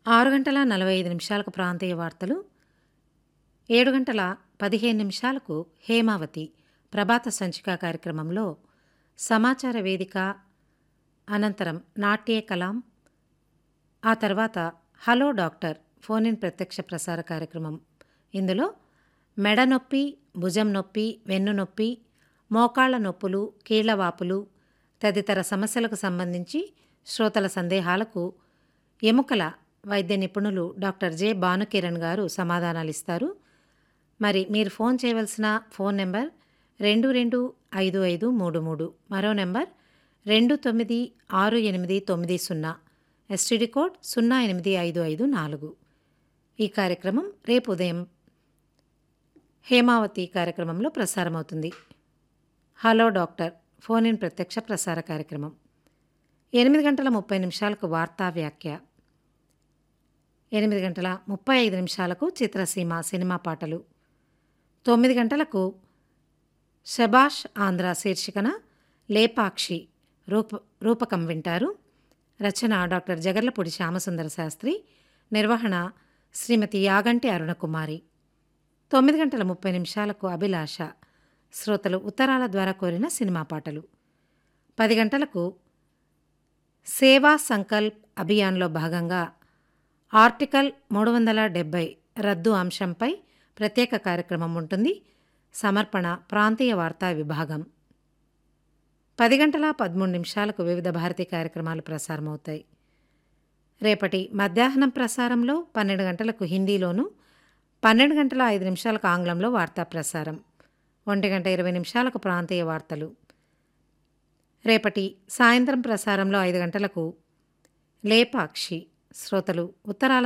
ఆరు గంటల నలభై ఐదు నిమిషాలకు ప్రాంతీయ వార్తలు ఏడు గంటల పదిహేను నిమిషాలకు హేమావతి ప్రభాత సంచిక కార్యక్రమంలో సమాచార వేదిక అనంతరం నాట్య కలాం ఆ తర్వాత హలో డాక్టర్ ఫోన్ ఇన్ ప్రత్యక్ష ప్రసార కార్యక్రమం ఇందులో మెడ నొప్పి భుజం నొప్పి వెన్ను నొప్పి మోకాళ్ల నొప్పులు కీళ్లవాపులు తదితర సమస్యలకు సంబంధించి శ్రోతల సందేహాలకు ఎముకల వైద్య నిపుణులు డాక్టర్ జె భానుకిరణ్ గారు సమాధానాలిస్తారు మరి మీరు ఫోన్ చేయవలసిన ఫోన్ నెంబర్ రెండు రెండు ఐదు ఐదు మూడు మూడు మరో నెంబర్ రెండు తొమ్మిది ఆరు ఎనిమిది తొమ్మిది సున్నా ఎస్టీడీ కోడ్ సున్నా ఎనిమిది ఐదు ఐదు నాలుగు ఈ కార్యక్రమం రేపు ఉదయం హేమావతి కార్యక్రమంలో ప్రసారమవుతుంది హలో డాక్టర్ ఫోన్ ఇన్ ప్రత్యక్ష ప్రసార కార్యక్రమం ఎనిమిది గంటల ముప్పై నిమిషాలకు వార్తా వ్యాఖ్య ఎనిమిది గంటల ముప్పై ఐదు నిమిషాలకు చిత్రసీమ సినిమా పాటలు తొమ్మిది గంటలకు శబాష్ ఆంధ్ర శీర్షికన లేపాక్షి రూప రూపకం వింటారు రచన డాక్టర్ జగర్లపూడి శ్యామసుందర శాస్త్రి నిర్వహణ శ్రీమతి యాగంటి అరుణకుమారి తొమ్మిది గంటల ముప్పై నిమిషాలకు అభిలాష శ్రోతలు ఉత్తరాల ద్వారా కోరిన సినిమా పాటలు పది గంటలకు సేవా సంకల్ప్ అభియాన్లో భాగంగా ఆర్టికల్ మూడు వందల డెబ్బై రద్దు అంశంపై ప్రత్యేక కార్యక్రమం ఉంటుంది సమర్పణ ప్రాంతీయ వార్తా విభాగం పది గంటల పదమూడు నిమిషాలకు వివిధ భారతీ కార్యక్రమాలు ప్రసారమవుతాయి రేపటి మధ్యాహ్నం ప్రసారంలో పన్నెండు గంటలకు హిందీలోను పన్నెండు గంటల ఐదు నిమిషాలకు ఆంగ్లంలో వార్తా ప్రసారం ఒంటి గంట ఇరవై నిమిషాలకు ప్రాంతీయ వార్తలు రేపటి సాయంత్రం ప్రసారంలో ఐదు గంటలకు లేపాక్షి శ్రోతలు ఉత్తరాల